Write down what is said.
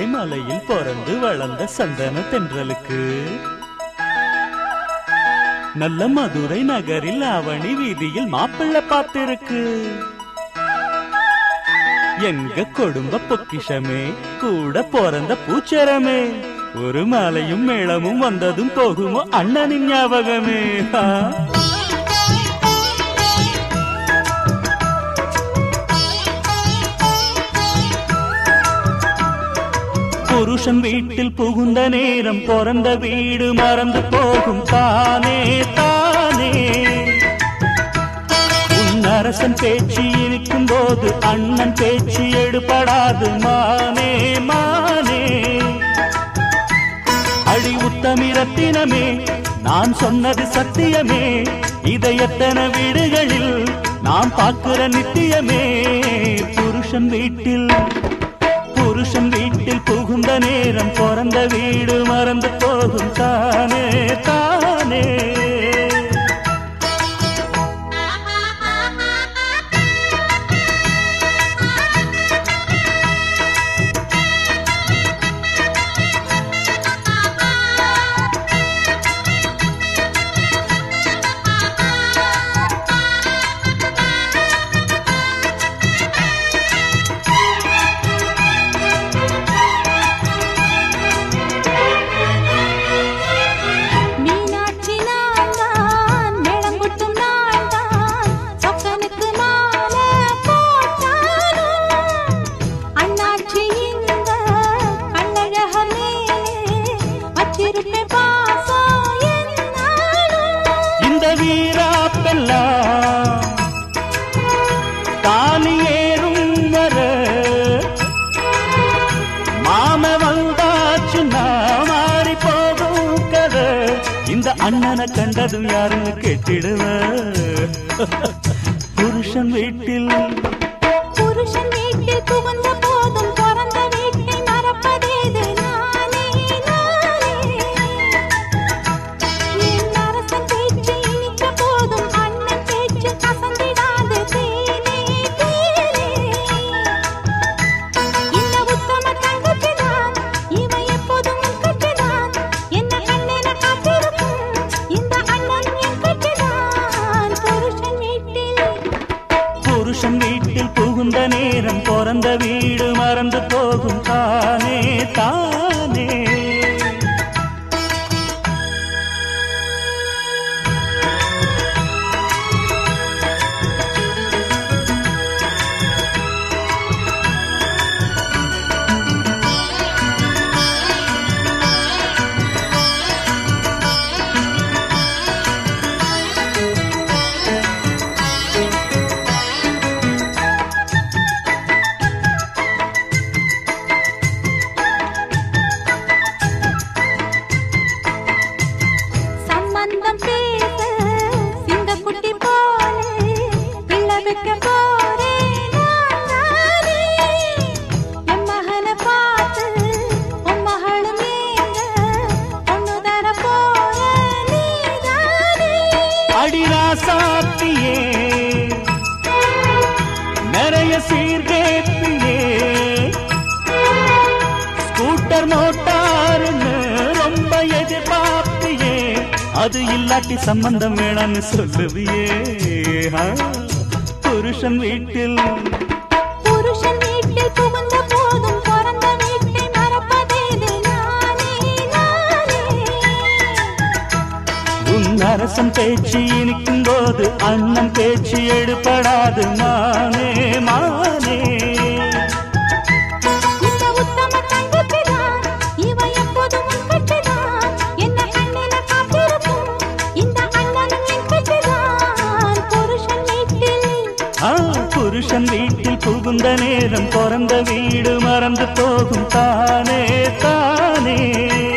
கொல்லிமலை மலையில் பிறந்து வளர்ந்த சந்தன தென்றலுக்கு நல்ல மதுரை நகரில் அவனி வீதியில் மாப்பிள்ளை பார்த்திருக்கு எங்க குடும்ப பொக்கிஷமே கூட பிறந்த பூச்சரமே ஒரு மாலையும் மேளமும் வந்ததும் போகுமோ அண்ணனின் ஞாபகமே ஆ. புருஷன் வீட்டில் புகுந்த நேரம் பிறந்த வீடு மறந்து போகும் தானே தானே உன் அரசன் பேச்சு இனிக்கும் போது அண்ணன் பேச்சு எடுபடாது மானே மானே அடி உத்தமிரத்தினமே நான் சொன்னது சத்தியமே இதை எத்தனை வீடுகளில் நாம் பார்க்கிற நித்தியமே புருஷன் வீட்டில் புருஷன் வீட்டில் புகுந்த நேரம் பிறந்த வீடு மறந்து போகும் தானே தானே மீனாட்சி நான்தான் மேளங்குட்டும் நான்தான் சொக்கனுக்கு மாலை போட்டாலும் அண்ணாச்சி இந்த கண்ணழகர் மேலே வச்சிருப்பேன் பாசம் என்னாலும் இந்த வீராப்பெல்லாம் தாலி ஏறும் வர மாம வந்தாச்சுன்னா மாறி போகும் கதை இந்த அண்ணனை கண்டதும் யாருன்னு கேட்டிடுவ புருஷன் வீட்டில் புருஷன் வீட்டில் புகுந்த போதும் பிறந்த வீட்டை மறப்பதேது நானே நானே என் அரசன் பேச்சு இனித்த போதும் அண்ணன் பேச்சு கசந்திடாது தேனே தேனே இந்த உத்தம தங்கச்சிதான் இவ எப்போதும் உன் கட்சிதான் என்ன கண்ணென காத்திருக்கும் இந்த அண்ணன் என் கட்சிதான் புருஷன் வீட்டில் புருஷன் வீட்டில் புகுந்த நேரம் பிறந்த வீடு மறந்து போகும் தானே தானே சம்பந்தம் பேச சிங்கக்குட்டி போலே பிள்ளை வைக்க போறேன் நான் தானே. என் மகனை பார்த்து உன் மகளும் ஏங்க பொண்ணு தர போற நீதானே. அடிராசாத்தியே நிறைய சீர்கேப்பியே ஸ்கூட்டர் மோட்டாருன்னு ரொம்ப எதிர்பார்ப்பியே அது இல்லாட்டி சம்பந்தம் வேணாம்னு சொல்லுவியே ஆ, புருஷன் வீட்டில் புருஷன் வீட்டில் புகுந்த போதும் பிறந்த வீட்டை மறப்பதேது நானே நானே உன் அரசன் பேச்சு இனிக்கும் போது அண்ணன் பேச்சு எடுபடாது மானே மானே இந்த உத்தம தங்கச்சிதான் இவ எப்போதும் உன் கட்சிதான் என்ன கண்ணில காத்திருக்கும் இந்த அண்ணனும் என் கட்சிதான் புருஷன் வீட்டில் ஆ புருஷன் வீட்டில் புகுந்த நேரம் பிறந்த வீடு மறந்து போகும் தானே தானே